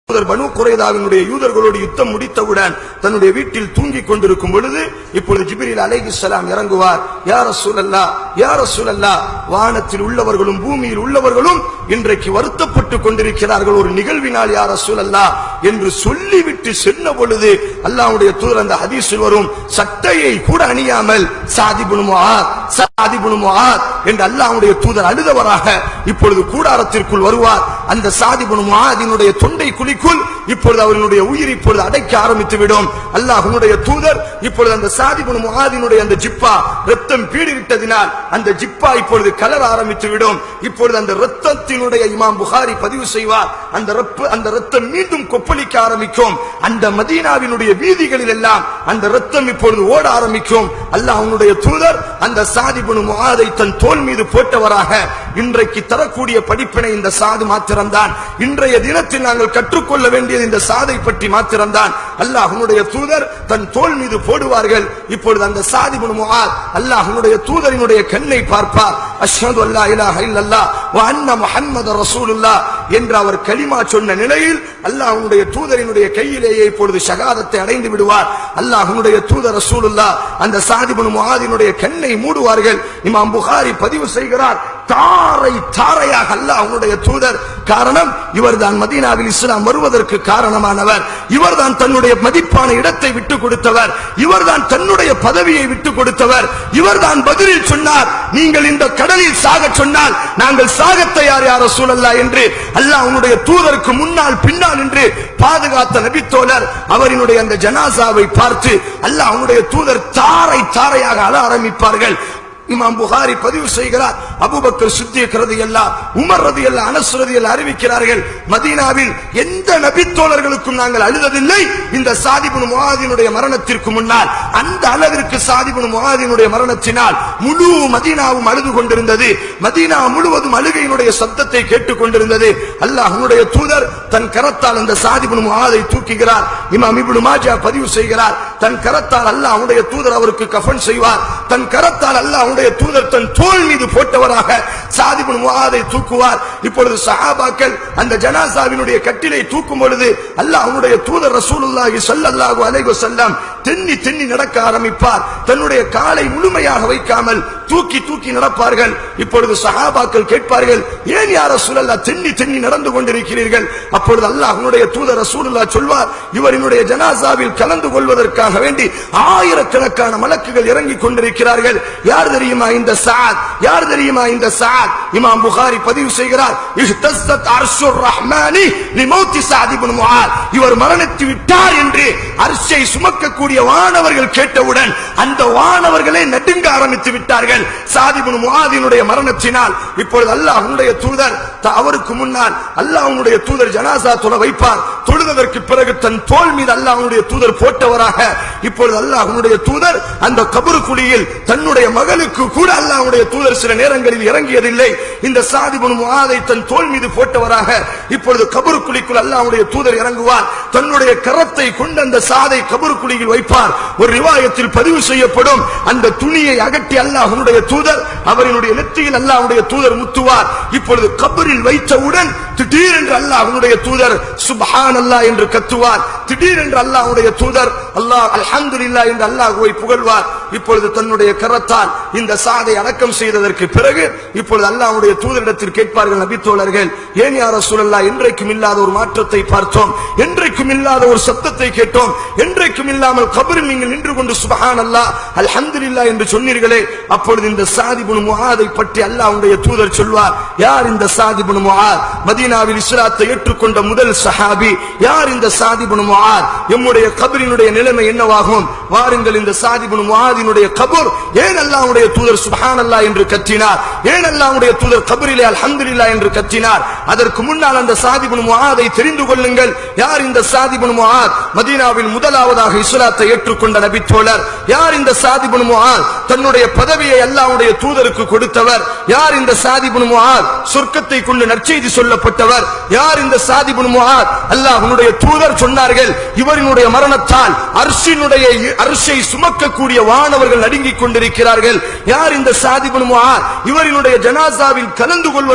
தூதர் பனு குறைதாவினுடைய யூதர்களோடு யுத்தம் முடித்தவுடன் தன்னுடைய வீட்டில் தூங்கிக் கொண்டிருக்கும் பொழுது இப்பொழுது ஜிப்ரீல் அலைஹிஸ்ஸலாம் இறங்குவார் யார் ரசூலல்லா யார் ரசூலல்லா வானத்தில் உள்ளவர்களும் பூமியில் உள்ளவர்களும் இன்றைக்கு வருத்தப்பட்டு கொண்டிருக்கிறார்கள் ஒரு நிகழ்வினால் யார் ரசூலல்லா என்று சொல்லிவிட்டு சென்ற பொழுது அல்லாஹ்வுடைய தூதர் அந்த ஹதீஸில் வரும் சட்டையை கூட அணியாமல் சாதிபுனு முஆத் சாதிபுனு முஆத் என்று அல்லாஹ்வுடைய தூதர் அழுதவராக இப்பொழுது கூடாரத்திற்குள் வருவார் அந்த சாதிபுனு முஆதினுடைய தொண்டை குழிக்குள் இப்பொழுது அவர்களுடைய உயிர் இப்பொழுது அடைக்க ஆரம்பித்து விடும் அல்லாஹ்வுடைய தூதர் இப்பொழுது அந்த சாதிபுனு முஆதினுடைய அந்த ஜிப்பா ரத்தம் பீடிவிட்டதினால் அந்த ஜிப்பா இப்பொழுது கலர ஆரம்பித்து விடும் இப்பொழுது அந்த ரத்தத்தினுடைய இமாம் புகாரி பதிவு செய்வார் அந்த ரப்பு அந்த ரத்தம் மீண்டும் கொப்பளிக்க ஆரம்பிக்கும் அந்த மதீனாவினுடைய வீதிகளில் எல்லாம் அந்த ரத்தம் இப்பொழுது ஓட ஆரம்பிக்கும் அல்லாஹ் அவனுடைய தூதர் அந்த சாதிபுனு முஆதை தன் தோல் மீது போட்டவராக இன்றைக்கு தரக்கூடிய படிப்பினை இந்த சாது மாத்திரம்தான் இன்றைய தினத்தில் நாங்கள் கற்றுக்கொள்ள வேண்டியது இந்த சாதை பற்றி மாத்திரம்தான் அல்லாஹ் அவனுடைய தூதர் தன் தோல் மீது போடுவார்கள் இப்பொழுது அந்த சாதிபுனு முஆத் அல்லாஹ் அவனுடைய தூதரினுடைய கண்ணை பார்ப்பார் அஷ்ஹது அல்லா இலாஹ இல்லல்லாஹ் வ அன்ன முஹம்மது ரசூலுல்லாஹ் என்று அவர் கலிமா சொன்ன நிலையில் அல்லாஹ் அவனுடைய தூதரினுடைய கையிலேயே இப்பொழுது ஷகாதத்தை அடைந்து விடுவார் அல்லாஹ் அவனுடைய தூதர் ரசூலுல்லாஹ் அந்த சாதிபுனு முஆதினுடைய கண்ணை மூடுவார்கள் இமாம் புகாரி பதிவு செய்கிறார் தாரை தாரையாக அல்லாஹ் அவனுடைய தூதர் காரணம் இவர்தான் மதீனாவில் இஸ்லாம் வருவதற்கு காரணமானவர் இவர்தான் தன்னுடைய மதிப்பான இடத்தை விட்டு கொடுத்தவர் இவர்தான் தன்னுடைய பதவியை விட்டு கொடுத்தவர் இவர்தான் பதிலில் சொன்னார் நீங்கள் இந்த கடலில் சாகச் சொன்னால் நாங்கள் சாக தயார் யார சூழல்லா என்று அல்லாஹ் அவனுடைய தூதருக்கு முன்னால் பின்னால் என்று பாதுகாத்த நபித்தோழர் அவரினுடைய அந்த ஜனாசாவை பார்த்து அல்லாஹ் அவனுடைய தூதர் தாரை தாரையாக அழ ஆரம்பிப்பார்கள் இமாம் புகாரி பதிவு செய்கிறார் அபூபக்கர் சித்திக் ரதியல்லாஹ் உமர் ரதியல்லாஹ் அனஸ் ரதியல்லாஹ் அறிவிக்கிறார்கள் மதீனாவில் எந்த நபித்தோழர்களுக்கும் நாங்கள் அழுததில்லை இந்த சாதிபுன் முஆதினுடைய மரணத்திற்கு முன்னால் அந்த அளவிற்கு சாதிபுன் முஆதினுடைய மரணத்தினால் முழு மதீனாவும் அழுது கொண்டிருந்தது மதீனா முழுவதும் அழுகையினுடைய சத்தத்தை கேட்டுக் கொண்டிருந்தது அல்லாஹ்வுடைய தூதர் தன் கரத்தால் அந்த சாதிபுன் முஆதை தூக்குகிறார் இமாம் இப்னு மாஜா பதிவு செய்கிறார் தன் கரத்தால் அல்லாஹ் அவனுடைய தூதர் அவருக்கு கஃன் செய்வார் தன் கரத்தால் அல்லாஹ் அவனுடைய தூதர் தன் தோள் மீது போட்டவராக சாதிபுன் முஆதை தூக்குவார் இப்பொழுது சஹாபாக்கள் அந்த ஜனாசாவினுடைய கட்டிலை தூக்கும் பொழுது அல்லாஹ் அவனுடைய தூதர் ரசூலுல்லாஹி ஸல்லல்லாஹு அலைஹி வஸல்லம் தென்னி தென்னி நடக்க ஆரம்பிப்பார் தன்னுடைய காலை முழுமையாக வைக்காமல் தூக்கி தூக்கி நடப்பார்கள் இப்பொழுது சஹாபாக்கள் கேட்பார்கள் ஏன் யார் ரசூலல்லாஹ் தென்னி தென்னி நடந்து கொண்டிருக்கிறீர்கள் அப்பொழுது அல்லாஹ் அவனுடைய தூதர் ரசூலுல்லாஹ் சொல்வார் இவரினுடைய ஜனாசாவில் கலந்து கொள்வதற்காக வேண்டி ஆயிரக்கணக்கான மலக்குகள் இறங்கிக் கொண்டிருக்கிறார்கள் யார் தெரியுமா இந்த சாத் யார் தெரியுமா இந்த சாத் இமாம் புகாரி பதிவு செய்கிறார் இஹ்தஸ்ஸத் அர்ஷுர் ரஹ்மானி லிமௌத்தி சாத் இப்னு முஆத் இவர் மரணித்து விட்டார் என்று அர்ஷை சுமக்கக்கூடிய வானவர்கள் கேட்டவுடன் அந்த வானவர்களே நடுங்க ஆரம்பித்து விட்டார்கள் சாத் இப்னு முஆதினுடைய மரணத்தினால் இப்பொழுது அல்லாஹ் அவனுடைய தூதர் த- அவருக்கு முன்னால் அல்லாஹ் அவனுடைய தூதர் ஜனாசா தொழ வைப்பார் தொழுததற்கு பிறகு தன் தோல் மீது அல்லாஹ் அவனுடைய தூதர் போட்டவராக இப்பொழுது அல்லாஹ் அவனுடைய தூதர் அந்த கபரு குழியில் தன்னுடைய மகனுக்கு கூட அல்லாஹ் அவனுடைய தூதர் சில நேரங்களில் இறங்கியதில்லை இந்த சாதிபுன் முஆதை தன் தோல் மீது போட்டவராக இப்பொழுது கபரு குழிக்குள் அல்லாஹ் அவனுடைய தூதர் இறங்குவார் தன்னுடைய கரத்தை கொண்டு அந்த சாதை கபரு குழியில் வைப்பார் ஒரு ரிவாயத்தில் பதிவு செய்யப்படும் அந்த துணியை அகற்றி அல்லாஹ் அவனுடைய தூதர் அவரினுடைய நெற்றியில் அல்லாஹ் அவனுடைய தூதர் முத்துவார் இப்பொழுது கபரில் வைத்தவுடன் திடீரென்று அல்லாஹ் அவனுடைய தூதர் சுப்ஹான் அல்லாஹ் என்று கத்துவார் திடீரென்று அல்லாஹ் அவனுடைய தூதர் அல்லாஹ் அல்ஹம்துலில்லாஹ் என்று அல்லாஹ்வை புகழ்வார் இப்பொழுது தன்னுடைய கரத்தால் இந்த சாதை அடக்கம் செய்ததற்கு பிறகு இப்பொழுது அல்லாஹ்வுடைய தூதரிடத்தில் கேட்பார்கள் நபித்தோழர்கள் ஏன் யார் ரசூலல்லாஹ் என்றைக்கும் இல்லாத ஒரு மாற்றத்தை பார்த்தோம் என்றைக்கும் இல்லாத ஒரு சத்தத்தை கேட்டோம் என்றைக்கும் இல்லாமல் கபரில் நீங்கள் நின்று கொண்டு சுபஹான் அல்லாஹ் அல்ஹம்துலில்லாஹ் என்று சொன்னீர்களே அப்பொழுது இந்த சாதிபுன் முஆதை பற்றி அல்லாஹ்வுடைய தூதர் சொல்வார் யார் இந்த சாதிபுன் முஆத் மதீனாவில் இஸ்லாத்தை ஏற்றுக்கொண்ட முதல் சஹாபி யார் இந்த சாதிபுன் முஆத் எம்முடைய கபரினுடைய நிலைமை என்னவாகும் வாருங்கள் இந்த சாதிபுன் முஆதினுடைய கபர் ஏன் அல்லாஹ்வுடைய தூதர் சுப்ஹானல்லாஹ் என்று கத்தினார் ஏன் அல்லாஹ்வுடைய தூதர் கபரிலே அல்ஹம்துலில்லாஹ் என்று கத்தினார் அதற்கு முன்னால் அந்த சாதிபுன் முஆதை தெரிந்து கொள்ளுங்கள் யார் இந்த சாதிபுன் முஆத் மதீனாவில் முதலாவதாக இஸ்லாத்தை ஏற்றுக்கொண்ட நபி தோழர் யார் இந்த சாதிபுன் முஆத் தன்னுடைய பதவியை அல்லாஹ்வுடைய தூதருக்கு கொடுத்தவர் யார் இந்த சாதிபுன் முஆத் சொர்க்கத்தை கொண்டு நற்செய்தி சொல்லப்பட்டவர் யார் இந்த சாதிபுன் முஆத் அல்லாஹ்வுடைய தூதர் சொன்னார்கள் இவரினுடைய மரணத்தால் அர்ஷினுடைய அரிசை சுமக்கக்கூடிய வானவர்கள் நடுங்கிக் கொண்டிருக்கிறார்கள் யார் இந்த சாதிபுன் முஆத் இவரினுடைய ஜனாசாவில் கலந்து கொள்வதற்காக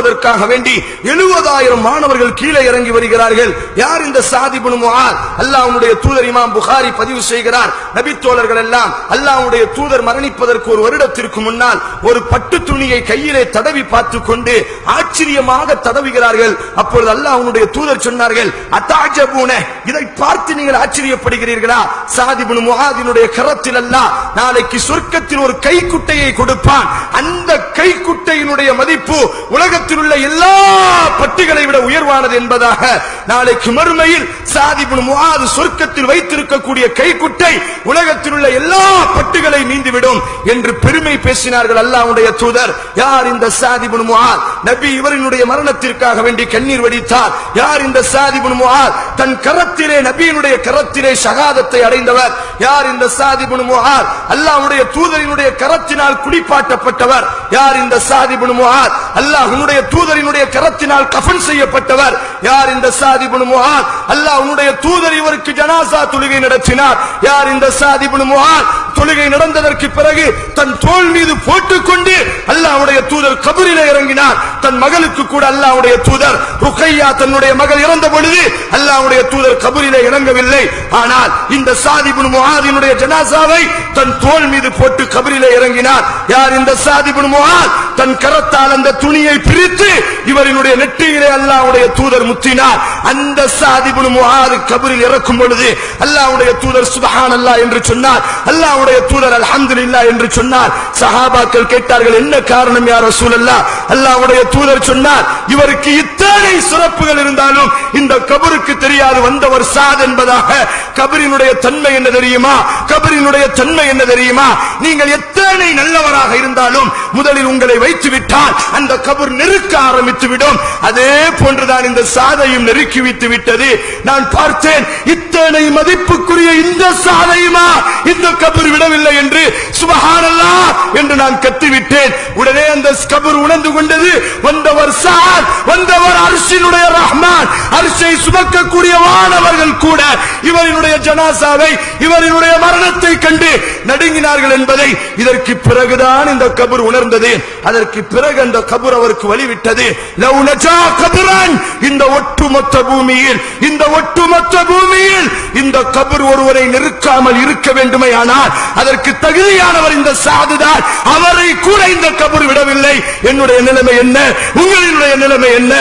வேண்டி எழுபதாயிரம் மாணவர்கள் கீழே இறங்கி வருகிறார்கள் யார் இந்த சாதிபுன் முஆத் அல்லாஹ்வுடைய தூதர் இமாம் புகாரி பதிவு செய்கிறார் நபித்தோழர்கள் எல்லாம் அல்லாஹ்வுடைய தூதர் மரணிப்பதற்கு ஒரு வருடத்திற்கு முன்னால் ஒரு பட்டு துணியை கையிலே தடவி பார்த்துக் கொண்டு ஆச்சரியமாக தடவுகிறார்கள் அப்பொழுது அல்லாஹ்வுடைய தூதர் சொன்னார்கள் அத்தாஜபூன இதை பார்த்து நீங்கள் ஆச்சரியப்படுகிறீர்களா சாதிபுன் முஆதினுடைய கரத்தில் அல்லாஹ் நாளைக்கு சொர்க்கத்தில் ஒரு கைக்குட்டையை கொடுப்பான் அந்த கைக்குட்டையினுடைய மதிப்பு உலகத்தில் உள்ள எல்லா பட்டுகளை விட உயர்வானது என்பதாக நாளைக்கு மறுமையில் சாதிபுன் முஆது சொர்க்கத்தில் வைத்திருக்கக்கூடிய கைக்குட்டை உலகத்தில் உள்ள எல்லா பட்டுகளை நீந்துவிடும் என்று பெருமை பேசினார்கள் அல்லாஹ்வுடைய தூதர் யார் இந்த சாதிபுன் முஆத் நபி இவரினுடைய மரணத்திற்காக வேண்டி கண்ணீர் வடித்தார் யார் இந்த சாதிபுன் முஆத் தன் கரத்திலே நபியினுடைய கரத்திலே ஷகாதத்தை அடைந்தவர் யார் இந்த சாதிபுன் முஆத் அல்லாஹ்வுடைய தூதரினுடைய கரத்தினால் குடிப்பாட்டப்பட்டவர் யார் இந்த சாதிபுன் முஆத் அல்லாஹ்வுடைய தூதரினுடைய கரத்தினால் கஃன் செய்யப்பட்டவர் யார் இந்த சாதிபுன் முஆத் அல்லாஹ்வுடைய தூதர் இவருக்கு ஜனாசா தொழுகை நடத்தினார் யார் இந்த சாதிபுன் முஆத் தொழுகை நடந்ததற்கு பிறகு தன் தோள் மீது போட்டுக்கொண்டு அல்லாஹ்வுடைய தூதர் கபரிலே இறங்கினார் தன் மகளுக்கு கூட அல்லாஹ்வுடைய தூதர் ருக்கையா தன்னுடைய மகள் இறந்த பொழுது அல்லாஹ்வுடைய தூதர் கபரிலே இறங்கவில்லை ஆனால் இந்த சாதிபுன் முஆதினுடைய ஜனாசாவை தன் தோள் மீது போட்டு கபரிலே இறங்கினார் யார் இந்த சாதிபுன் முஆத் தன் கரத்தால் அந்த துணியை பிரித்து இவரினுடைய நெற்றியிலே அல்லாஹ்வுடைய தூதர் முத்தினார் அந்த சாதிபுன் முஆது கபரில் இறக்கும் பொழுது அல்லாஹ்வுடைய தூதர் சுப்ஹானல்லாஹ் என்று சொன்னார் அல்லாஹ்வுடைய தூதர் அல்ஹம்துலில்லாஹ் என்று சொன்னார் சஹாபாக்கள் கேட்டார்கள் என்ன காரணம் யா ரசூலல்லாஹ் அல்லாஹ்வுடைய தூதர் சொன்னார் இவருக்கு இத்தனை சிறப்புகள் இருந்தாலும் இந்த கபருக்கு தெரியாது வந்தவர் சாத் என்பதாக கபரினுடைய தன்மை என்ன தெரியுமா கபரினுடைய தன்மை என்ன தெரியுமா நீங்கள் எத்தனை நல்லவராக இருந்தாலும் முதலில் உங்களை வைத்து விட்டால் அந்த கபர் நெருக்க ஆரம்பித்து விடும் அதே போன்றுதான் இந்த சாதையும் நெருக்கி வைத்து விட்டது நான் பார்த்தேன் இத்தனை மதிப்புக்குரிய இந்த சாதையுமா இந்த கபர் விடவில்லை என்று சுபஹானல்லா என்று நான் கத்திவிட்டேன் உடனே அந்த கபர் உணர்ந்து கொண்டது வந்தவர் சாத் வந்தவர் அரிசினுடைய ரஹ்மான் அரிசை சுமக்கக்கூடிய வானவர்கள் கூட இவரினுடைய ஜனாசாவை இவரினுடைய மரணத்தை கண்டு நடுங்கினார்கள் என்பதை இதற்கு பிறகுதான் இந்த கபர் உணர்ந்தது அதற்கு பிறகு அந்த கபர் அவருக்கு வழிவிட்டது லவ் நஜா கபரன் இந்த ஒட்டுமொத்த பூமியில் இந்த ஒட்டுமொத்த பூமியில் இந்த கபர் ஒருவரை நெருக்காமல் இருக்க வேண்டுமே ஆனால் அதற்கு தகுதியானவர் இந்த சாதுதான் அவரை கூட இந்த கபர் விடவில்லை என்னுடைய நிலைமை என்ன உங்களினுடைய நிலைமை என்ன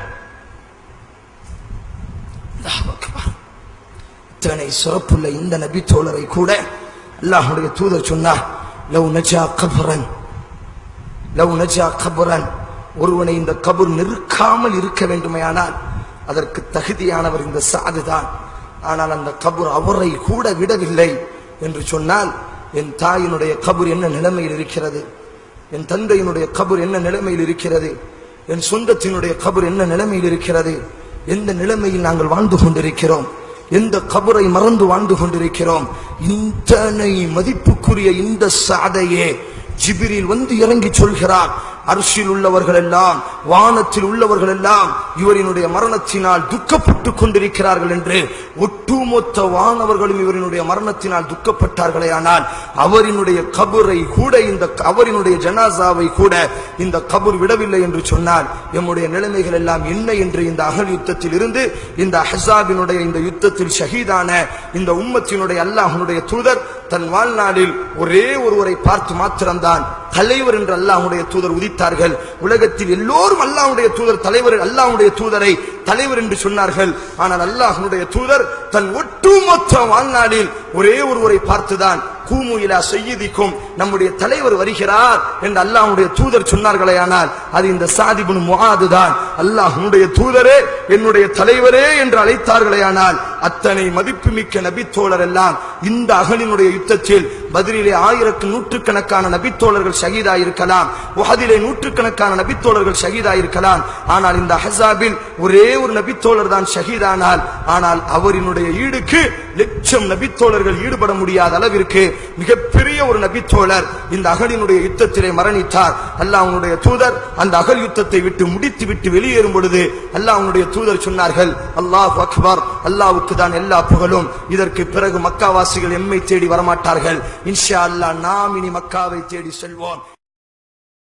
அல்லாஹ் அக்பர். இத்தனை சிறப்புள்ள இந்த நபி தோழரை கூட அல்லாஹ்வுடைய தூதர் சொன்னார் லவ் நஜா கபரன் லவ் நஜா கபரன் ஒருவனை இந்த கபர் நெருக்காமல் இருக்க வேண்டுமையானால் அதற்கு தகுதியானவர் இந்த சாதுதான் ஆனால் அந்த கபர் அவரை கூட விடவில்லை என்று சொன்னால் என் தாயினுடைய கபர் என்ன நிலைமையில் இருக்கிறது என் தந்தையினுடைய கபர் என்ன நிலைமையில் இருக்கிறது என் சொந்தத்தினுடைய கபர் என்ன நிலைமையில் இருக்கிறது எந்த நிலைமையில் நாங்கள் வாழ்ந்து கொண்டிருக்கிறோம் எந்த கபரை மறந்து வாழ்ந்து கொண்டிருக்கிறோம் இத்தனை மதிப்புக்குரிய இந்த சாதையே ஜிபிரில் வந்து இறங்கி சொல்கிறார் அரிசியில் உள்ளவர்கள் எல்லாம் வானத்தில் உள்ளவர்கள் எல்லாம் இவரினுடைய மரணத்தினால் துக்கப்பட்டுக் கொண்டிருக்கிறார்கள் என்று ஒட்டுமொத்த வானவர்களும் இவரினுடைய மரணத்தினால் துக்கப்பட்டார்களே ஆனால் அவரினுடைய கபரை கூட இந்த அவரினுடைய ஜனாசாவை கூட இந்த கபர் விடவில்லை என்று சொன்னால் எம்முடைய நிலைமைகள் எல்லாம் என்ன என்று இந்த அகல் யுத்தத்தில் இருந்து இந்த அஹசாபினுடைய இந்த யுத்தத்தில் ஷஹீதான இந்த உம்மத்தினுடைய அல்லாஹனுடைய தூதர் தன் வாழ்நாளில் ஒரே ஒருவரை பார்த்து மாத்திரம்தான் தலைவர் என்று அல்லாஹ்வுடைய தூதர் உதித்தார்கள் உலகத்தில் எல்லோரும் அல்லாஹ்வுடைய தூதர் தலைவர் அல்லாஹ்வுடைய தூதரை தலைவர் என்று சொன்னார்கள் ஆனால் அல்லாஹ்வுடைய தூதர் தன் ஒட்டுமொத்த வாழ்நாளில் ஒரே ஒருவரை பார்த்துதான் கூமு இலா செய்யதிக்கும் நம்முடைய தலைவர் வருகிறார் என்று அல்லாஹ்வுடைய தூதர் சொன்னார்களே ஆனால் அது இந்த சாதிபுன் முஆது தான் அல்லாஹ்வுடைய தூதரே என்னுடைய தலைவரே என்று அழைத்தார்களே ஆனால் அத்தனை மதிப்புமிக்க நபித்தோழர் எல்லாம் இந்த அகலினுடைய யுத்தத்தில் பதிலிலே ஆயிரக்கு நூற்றுக்கணக்கான நபித்தோழர்கள் ஷஹீதா இருக்கலாம் உஹதிலே நூற்றுக்கணக்கான நபித்தோழர்கள் ஷஹீதா இருக்கலாம் ஆனால் இந்த அஹசாபில் ஒரே ஒரு நபித்தோழர் தான் ஷஹீதானால் ஆனால் அவரினுடைய ஈடுக்கு லட்சம் நபித்தோழர்கள் ஈடுபட முடியாத அளவிற்கு மிகப்பெரிய ஒரு நபித்தோழர் இந்த அகலினுடைய யுத்தத்திலே மரணித்தார் அல்லாஹ்வுடைய தூதர் அந்த அகல் யுத்தத்தை விட்டு முடித்து விட்டு வெளியேறும் பொழுது அல்லாஹ்வுடைய தூதர் சொன்னார்கள் அல்லாஹ் அக்பர் அல்லாஹ்வுக்கு தான் எல்லா புகழும் இதற்கு பிறகு மக்காவாசிகள் எம்மை தேடி வரமாட்டார்கள் இன்ஷா அல்லாஹ் நாம் இனி மக்காவை தேடி செல்வோம்